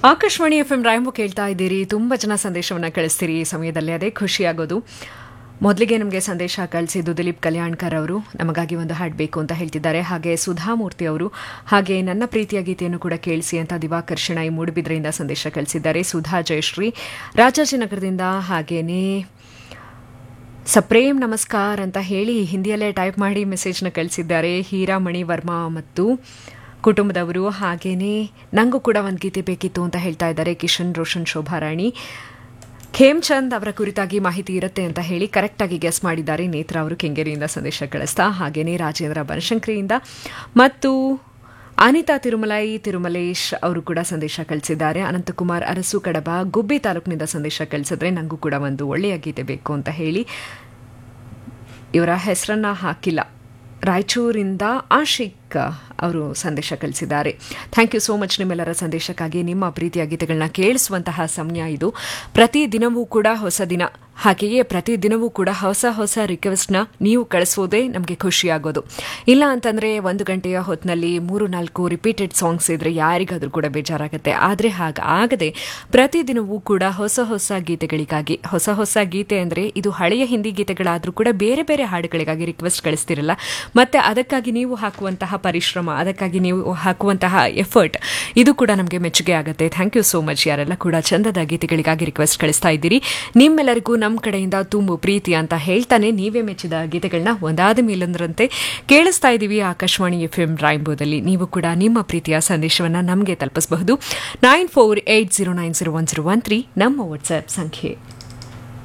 Akashvani F M ರಾಯಂಬು ಕೇಳ್ತಾ ಇದ್ದೀರಿ ತುಂಬ ಜನ ಸಂದೇಶವನ್ನು ಕಳಿಸ್ತೀರಿ ಈ ಸಮಯದಲ್ಲಿ ಅದೇ ಖುಷಿಯಾಗೋದು ಮೊದಲಿಗೆ ನಮಗೆ ಸಂದೇಶ ಕಳಿಸಿದ್ದು ದಿಲೀಪ್ ಕಲ್ಯಾಣ್ಕರ್ ಅವರು ನಮಗಾಗಿ ಒಂದು ಹಾಡು ಬೇಕು ಅಂತ ಹೇಳ್ತಿದ್ದಾರೆ ಹಾಗೆ ಸುಧಾಮೂರ್ತಿ ಅವರು ಹಾಗೆ ನನ್ನ ಪ್ರೀತಿಯ ಗೀತೆಯನ್ನು ಕೂಡ ಕೇಳಿಸಿ ಅಂತ ದಿವಾಕರ್ ಶೆಣೈ ಮೂಡುಬಿದ್ರೆಯಿಂದ ಸಂದೇಶ ಕಳಿಸಿದ್ದಾರೆ ಸುಧಾ ಜಯಶ್ರೀ ರಾಜಾಜಿನಗರದಿಂದ ಹಾಗೇನೇ ಸಪ್ರೇಮ್ ನಮಸ್ಕಾರ ಅಂತ ಹೇಳಿ ಹಿಂದಿಯಲ್ಲೇ ಟೈಪ್ ಮಾಡಿ ಮೆಸೇಜ್ನ ಕಳಿಸಿದ್ದಾರೆ ಹೀರಾಮಣಿ ವರ್ಮಾ ಮತ್ತು ಕುಟುಂಬದವರು ಹಾಗೇನೆ ನಂಗೂ ಕೂಡ ಒಂದು ಗೀತೆ ಬೇಕಿತ್ತು ಅಂತ ಹೇಳ್ತಾ ಇದ್ದಾರೆ ಕಿಶನ್ ರೋಷನ್ ಶೋಭಾರಾಣಿ ಖೇಮ್ಚಂದ್ ಅವರ ಕುರಿತಾಗಿ ಮಾಹಿತಿ ಇರುತ್ತೆ ಅಂತ ಹೇಳಿ ಕರೆಕ್ಟಾಗಿ ಗೆಸ್ ಮಾಡಿದ್ದಾರೆ ನೇತ್ರ ಅವರು ಕೆಂಗೇರಿಯಿಂದ ಸಂದೇಶ ಕಳಿಸ್ತಾ ಹಾಗೇನೆ ರಾಜೇಂದ್ರ ಬನಶಂಕರಿಯಿಂದ ಮತ್ತು ಅನಿತಾ ತಿರುಮಲೈ ತಿರುಮಲೇಶ್ ಅವರು ಕೂಡ ಸಂದೇಶ ಕಳಿಸಿದ್ದಾರೆ ಅನಂತಕುಮಾರ್ ಅರಸು ಕಡಬ ಗುಬ್ಬಿ ತಾಲೂಕಿನಿಂದ ಸಂದೇಶ ಕಳಿಸಿದ್ರೆ ನನಗೂ ಕೂಡ ಒಂದು ಒಳ್ಳೆಯ ಗೀತೆ ಬೇಕು ಅಂತ ಹೇಳಿ ಇವರ ಹೆಸರನ್ನ ಹಾಕಿಲ್ಲ ರಾಯಚೂರಿಂದ ಆಶಿಕ್ ಅವರು ಸಂದೇಶ ಕಳಿಸಿದ್ದಾರೆ ಥ್ಯಾಂಕ್ ಯು ಸೋ ಮಚ್ ನಿಮ್ಮೆಲ್ಲರ ಸಂದೇಶಕ್ಕಾಗಿ ನಿಮ್ಮ ಪ್ರೀತಿಯ ಗೀತೆಗಳನ್ನ ಕೇಳಿಸುವಂತಹ ಸಮಯ ಇದು ಪ್ರತಿ ದಿನವೂ ಕೂಡ ಹೊಸ ದಿನ ಹಾಗೆಯೇ ಪ್ರತಿ ದಿನವೂ ಕೂಡ ಹೊಸ ಹೊಸ ರಿಕ್ವೆಸ್ಟ್ನ ನೀವು ಕಳಿಸೋದೇ ನಮಗೆ ಖುಷಿಯಾಗೋದು ಇಲ್ಲ ಅಂತಂದರೆ ಒಂದು ಗಂಟೆಯ ಹೊತ್ತಿನಲ್ಲಿ ಮೂರು ನಾಲ್ಕು ರಿಪೀಟೆಡ್ ಸಾಂಗ್ಸ್ ಇದ್ರೆ ಯಾರಿಗಾದರೂ ಕೂಡ ಬೇಜಾರಾಗುತ್ತೆ ಆದರೆ ಹಾಗೆ ಆಗದೆ ಪ್ರತಿದಿನವೂ ಕೂಡ ಹೊಸ ಹೊಸ ಗೀತೆಗಳಿಗಾಗಿ ಹೊಸ ಹೊಸ ಗೀತೆ ಅಂದರೆ ಇದು ಹಳೆಯ ಹಿಂದಿ ಗೀತೆಗಳಾದರೂ ಕೂಡ ಬೇರೆ ಬೇರೆ ಹಾಡುಗಳಿಗಾಗಿ ರಿಕ್ವೆಸ್ಟ್ ಕಳಿಸ್ತಿರಲ್ಲ ಮತ್ತೆ ಅದಕ್ಕಾಗಿ ನೀವು ಹಾಕುವಂತಹ ಪರಿಶ್ರಮ ಅದಕ್ಕಾಗಿ ನೀವು ಹಾಕುವಂತಹ ಎಫರ್ಟ್ ಇದು ಕೂಡ ನಮಗೆ ಮೆಚ್ಚುಗೆ ಆಗುತ್ತೆ ಥ್ಯಾಂಕ್ ಯು ಸೋ ಮಚ್ ಯಾರೆಲ್ಲ ಕೂಡ ಚಂದದ ಗೀತೆಗಳಿಗಾಗಿ ರಿಕ್ವೆಸ್ಟ್ ಕಳಿಸ್ತಾ ಇದ್ದೀರಿ ನಿಮ್ಮೆಲ್ಲರಿಗೂ ನಮ್ಮ ಕಡೆಯಿಂದ ತುಂಬು ಪ್ರೀತಿ ಅಂತ ಹೇಳ್ತಾನೆ ನೀವೇ ಮೆಚ್ಚಿದ ಗೀತೆಗಳನ್ನ ಒಂದಾದ ಮೇಲೊಂದರಂತೆ ಕೇಳಿಸ್ತಾ ಇದ್ದೀವಿ ಆಕಾಶವಾಣಿ ಎಫ್ ಎಂ ರಾಯಂಬೋದಲ್ಲಿ ನೀವು ಕೂಡ ನಿಮ್ಮ ಪ್ರೀತಿಯ ಸಂದೇಶವನ್ನು ನಮಗೆ ತಲುಪಿಸಬಹುದು nine four eight zero nine zero one zero one three ನಮ್ಮ ವಾಟ್ಸ್ಆಪ್ ಸಂಖ್ಯೆ